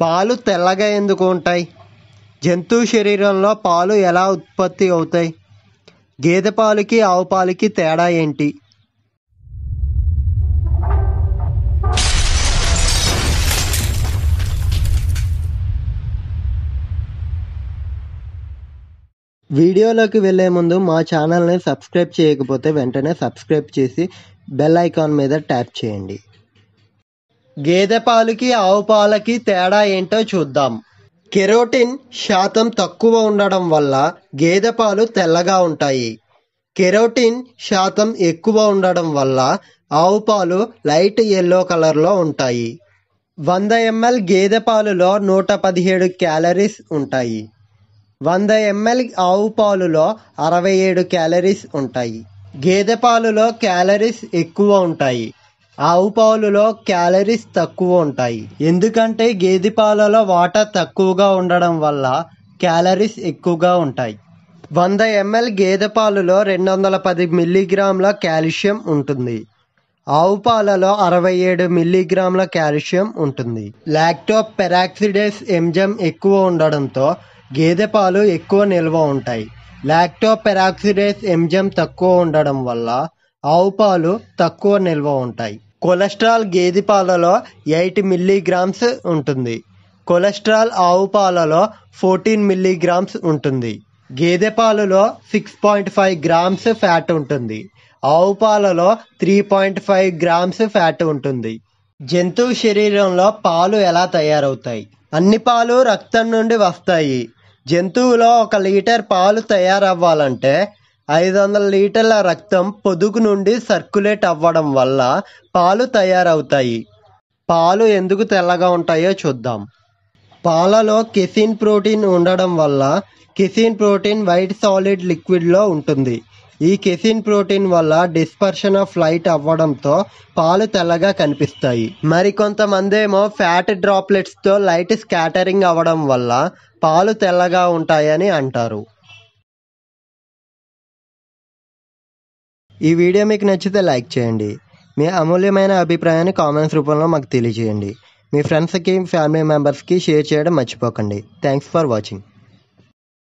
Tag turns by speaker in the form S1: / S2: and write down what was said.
S1: పాలు తెల్లగా ఎందుకు ఉంటాయి జంతువు శరీరంలో పాలు ఎలా ఉత్పత్తి అవుతాయి గేదె పాలకి ఆవు పాలకి తేడా ఏంటి వీడియోలోకి వెళ్ళే ముందు మా ఛానల్ని సబ్స్క్రైబ్ చేయకపోతే వెంటనే సబ్స్క్రైబ్ చేసి బెల్ ఐకాన్ మీద ట్యాప్ చేయండి గేదె పాలకి ఆవు పాలకి తేడా ఏంటో చూద్దాం కెరోటిన్ శాతం తక్కువ ఉండడం వల్ల గేదె పాలు తెల్లగా ఉంటాయి కెరోటిన్ శాతం ఎక్కువ ఉండడం వల్ల ఆవు పాలు లైట్ ఎల్లో కలర్లో ఉంటాయి వంద ఎంఎల్ గేదె పాలులో నూట పదిహేడు క్యాలరీస్ ఉంటాయి వంద ఎంఎల్ ఆవు పాలులో అరవై ఏడు క్యాలరీస్ ఉంటాయి గేదె పాలులో క్యాలరీస్ ఎక్కువ ఉంటాయి ఆవు పాలులో క్యాలరీస్ తక్కువ ఉంటాయి ఎందుకంటే గేదె పాలలో వాటర్ తక్కువగా ఉండడం వల్ల క్యాలరీస్ ఎక్కువగా ఉంటాయి వంద ఎంఎల్ గేదె పాలులో రెండు వందల పది మిల్లీగ్రాముల కాల్షియం ఉంటుంది ఆవు పాలలో అరవై ఏడు మిల్లీగ్రాముల కాల్షియం ఉంటుంది లాక్టో పెరాక్సిడేస్ ఎంజమ్ ఎక్కువ ఉండడంతో గేదె పాలు ఎక్కువ నిల్వ ఉంటాయి లాక్టో పెరాక్సిడేస్ ఎంజమ్ తక్కువ ఉండడం వల్ల ఆవు పాలు తక్కువ నిల్వ ఉంటాయి కొలెస్ట్రాల్ గేదె పాలలో ఎయిట్ మిల్లీగ్రామ్స్ ఉంటుంది కొలెస్ట్రాల్ ఆవు పాలలో ఫోర్టీన్ మిల్లీగ్రామ్స్ ఉంటుంది గేదె పాలలో six point five grams fat ఉంటుంది ఆవు పాలలో three point five grams fat ఉంటుంది జంతువు శరీరంలో పాలు ఎలా తయారవుతాయి అన్ని పాలు రక్తం నుండి వస్తాయి జంతువులో ఒక లీటర్ పాలు తయారవ్వాలంటే ఐదు వందల లీటర్ల రక్తం పొదుగు నుండి సర్క్యులేట్ అవ్వడం వల్ల పాలు తయారవుతాయి పాలు ఎందుకు తెల్లగా ఉంటాయో చూద్దాం పాలలో కెసిన్ ప్రోటీన్ ఉండడం వల్ల కెసిన్ ప్రోటీన్ వైట్ సాలిడ్ లిక్విడ్లో ఉంటుంది ఈ కెసిన్ ప్రోటీన్ వల్ల డిస్పర్షన్ ఆఫ్ లైట్ అవ్వడంతో పాలు తెల్లగా కనిపిస్తాయి మరికొంతమంది ఏమో ఫ్యాట్ డ్రాప్లెట్స్తో లైట్ స్కాటరింగ్ అవ్వడం వల్ల పాలు తెల్లగా ఉంటాయని అంటారు ఈ వీడియో మీకు నచ్చితే లైక్ చేయండి మీ అమూల్యమైన అభిప్రాయాన్ని కామెంట్స్ రూపంలో మాకు తెలియజేయండి మీ ఫ్రెండ్స్కి ఫ్యామిలీ మెంబర్స్కి షేర్ చేయడం మర్చిపోకండి థ్యాంక్స్ ఫర్ వాచింగ్